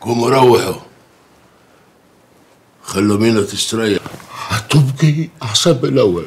قوموا روحوا خلوا مينا تستريح هتبقي احسن من الاول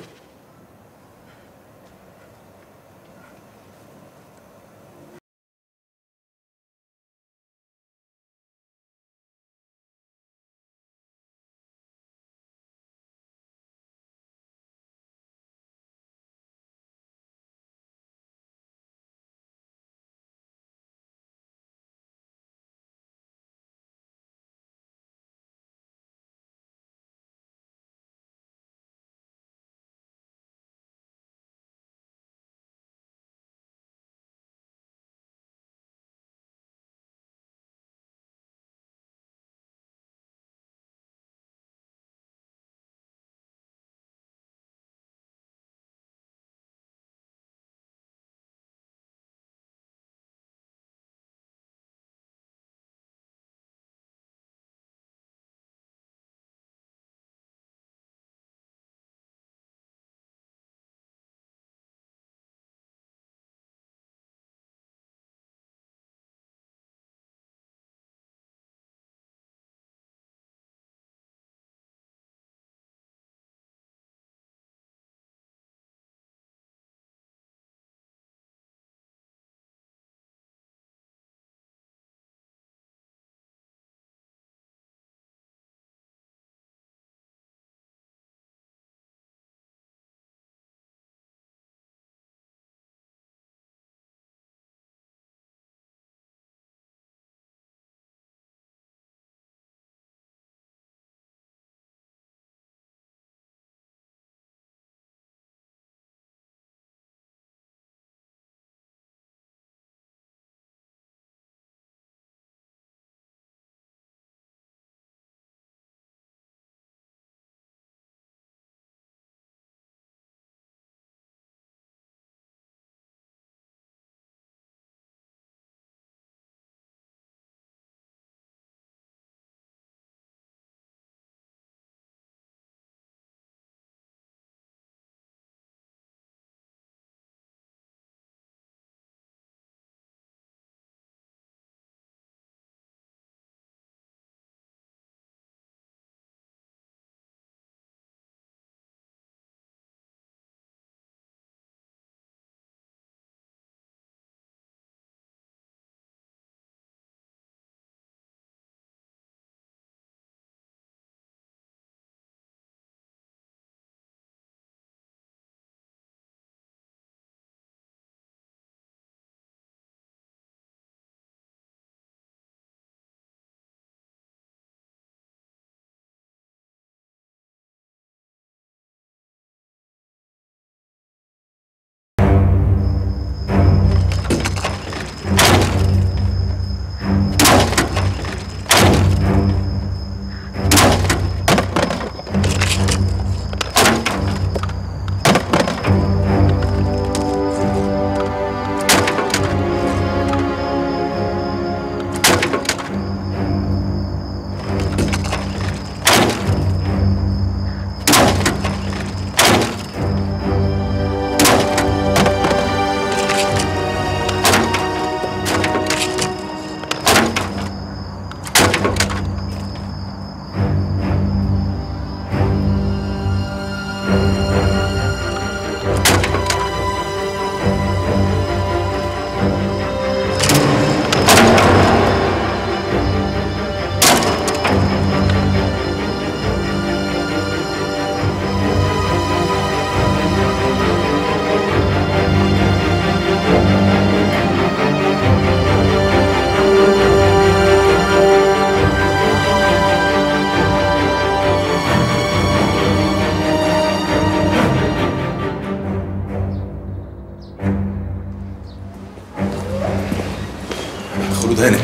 خلود هانم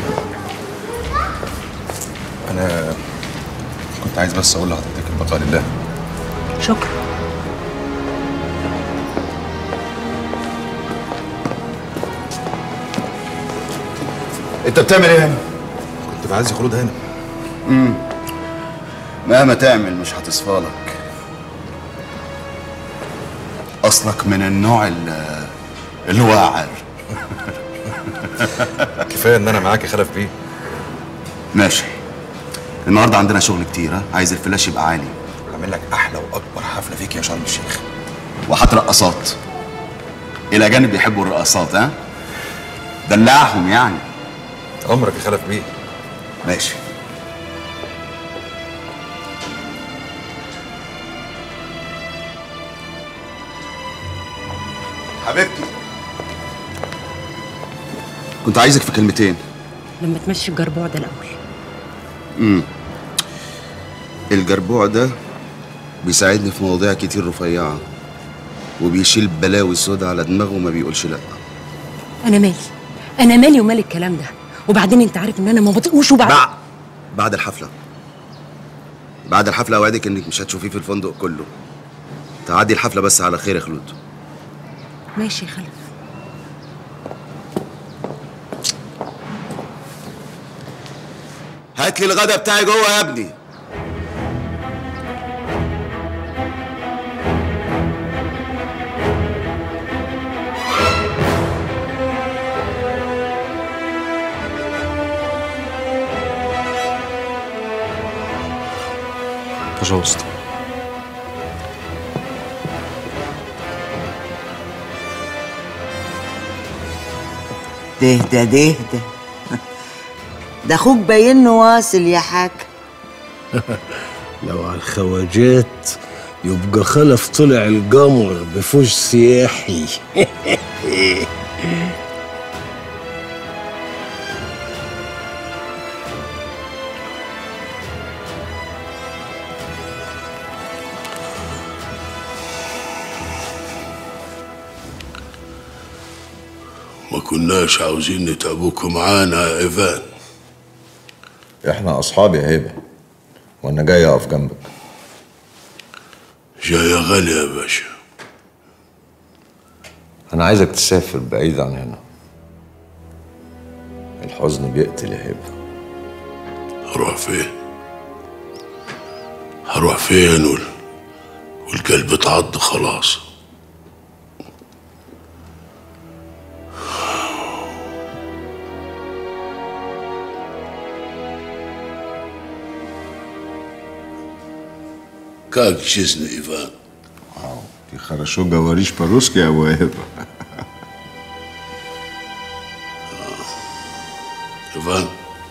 انا كنت عايز بس اقول لحضرتك البقاء لله شكرا انت بتعمل ايه هنا؟ كنت بعزي خلود هانم مهما تعمل مش هتصفالك اصلك من النوع ال- الواعر كفايه ان انا معاك يا خلف بيه ماشي النهارده عندنا شغل كتير ها عايز الفلاش يبقى عالي اعمل لك احلى واكبر حفله فيك يا شرم الشيخ وحط رقصات الاجانب بيحبوا الرقصات ها دلعهم يعني عمرك يا خلف بيه ماشي حبيبتي كنت عايزك في كلمتين لما تمشي الجربوع ده الاول الجربوع ده بيساعدني في مواضيع كتير رفيعة وبيشيل بلاوي سودا على دماغه وما بيقولش لا انا مالي انا مالي ومال الكلام ده وبعدين انت عارف ان انا ما بطيقوش وبعد بعد بعد الحفلة بعد الحفلة اوعدك انك مش هتشوفيه في الفندق كله تعدي الحفلة بس على خير يا خلود ماشي يا خلف هات لي الغدا بتاعي جوه يا ابني تجاوزت دهدى دهدى ده اخوك باين له واصل يا حاج لو على الخواجات يبقى خلف طلع القمر بفوج سياحي ما كناش عاوزين نتعبوكوا معانا يا ايفان احنا اصحاب يا هبه وانا جاي اقف جنبك جاية غالية يا باشا انا عايزك تسافر بعيد عن هنا الحزن بيقتل يا هبه هروح فين هروح فين وال... والقلب اتعض خلاص Как жизнь, Иван? ты хорошо говоришь по-русски يا ابو هبه Иван?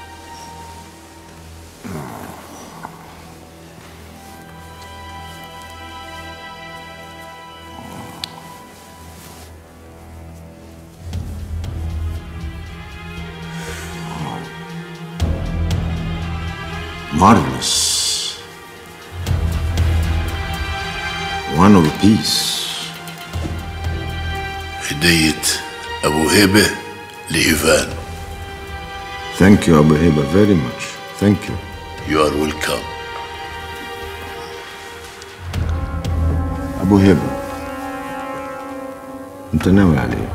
marvelous one of a piece هدية أبو هبة لإيفان thank you ابو هبه very much thank you You are welcome ابو هبه انت ناوي على ايه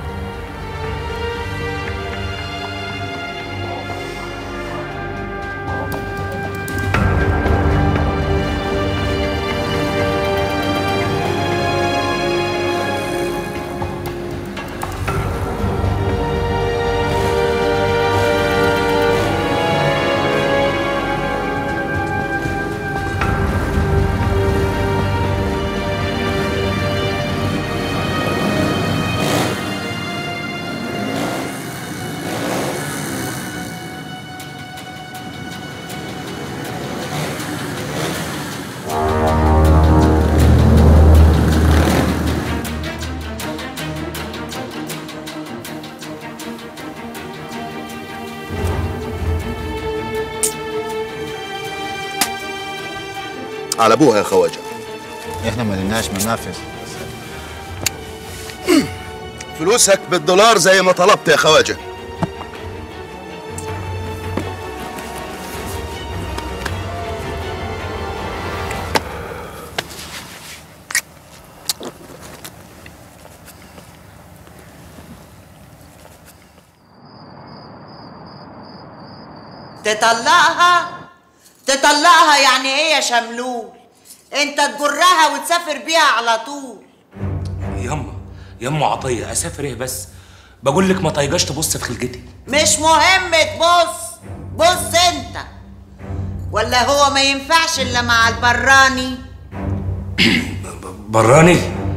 على ابوها يا خواجه احنا ما لناش منافذ فلوسك بالدولار زي ما طلبت يا خواجه تطلقها تطلقها يعني ايه يا شملول انت تجرها وتسافر بيها على طول يما يما عطيه اسافر ايه بس بقول لك ما طايقاش تبص في خلقتي مش مهم تبص بص انت ولا هو ما ينفعش الا مع البراني براني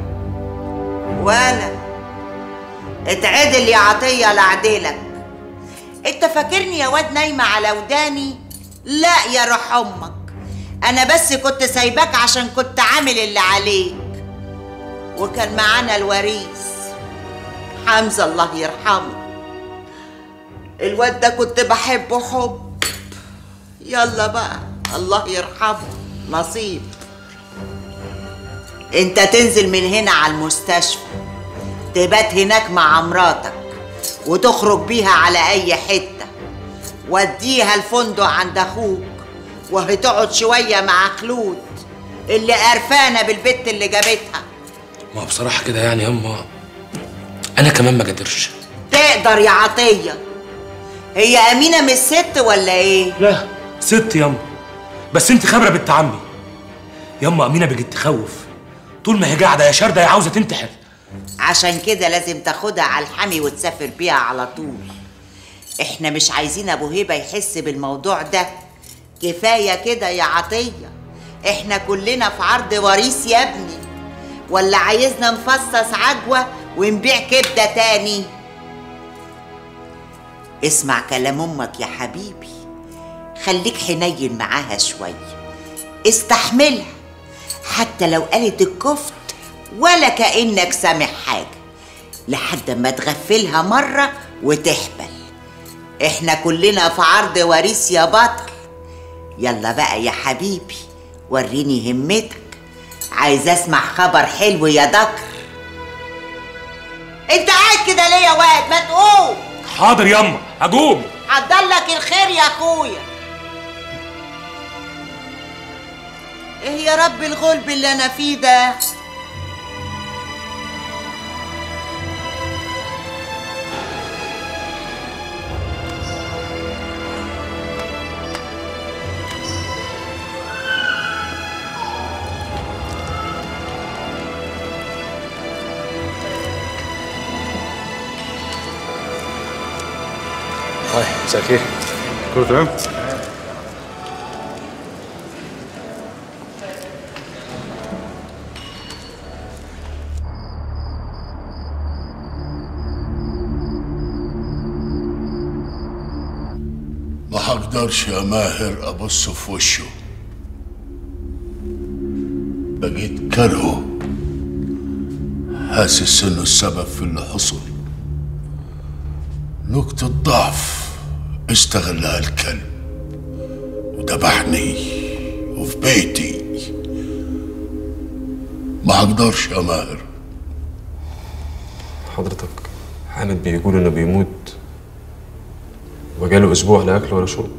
ولا اتعدل يا عطية لعدلك انت فاكرني يا واد نايمة على وداني لا يا روح امك انا بس كنت سايباك عشان كنت عامل اللي عليك وكان معانا الوريث حمزة الله يرحمه الواد ده كنت بحبه حب يلا بقى الله يرحمه نصيب انت تنزل من هنا على المستشفى تبات هناك مع مراتك وتخرج بيها على اي حتة وديها الفندق عند اخوك وهتقعد شوية مع خلود اللي قرفانة بالبت اللي جابتها ما بصراحة كده يعني يما أنا كمان ما قدرش تقدر يا عطية هي أمينة مش ست ولا إيه؟ لا ست يما بس أنت خبرة بنت عمي يما أمينة بقت تخوف طول ما هي قاعدة يا شاردة يا عاوزة تنتحر عشان كده لازم تاخدها على الحمي وتسافر بيها على طول احنا مش عايزين ابو هبه يحس بالموضوع ده كفايه كده يا عطيه احنا كلنا في عرض وريث يا ابني ولا عايزنا نفصص عجوه ونبيع كبده تاني اسمع كلام امك يا حبيبي خليك حنين معاها شويه استحملها حتى لو قالت الكفت ولا كأنك سامع حاجة لحد ما تغفلها مرة وتحبل احنا كلنا في عرض وريث يا بطل يلا بقى يا حبيبي وريني همتك عايز اسمع خبر حلو يا دكر انت قاعد كده ليه يا واد ما تقوم حاضر يما هقوم عدلك الخير يا اخويا ايه يا رب الغلب اللي انا فيه ده هاي مساء الخير كله تمام؟ ما هقدرش يا ماهر ابص في وشه بقيت كرهه حاسس انه السبب في اللي حصل نقطة ضعف استغلها الكلب وذبحني وفي بيتي ما هقدرش يا ماهر حضرتك حامد بيقول انه بيموت وجاله اسبوع لا اكل ولا شرب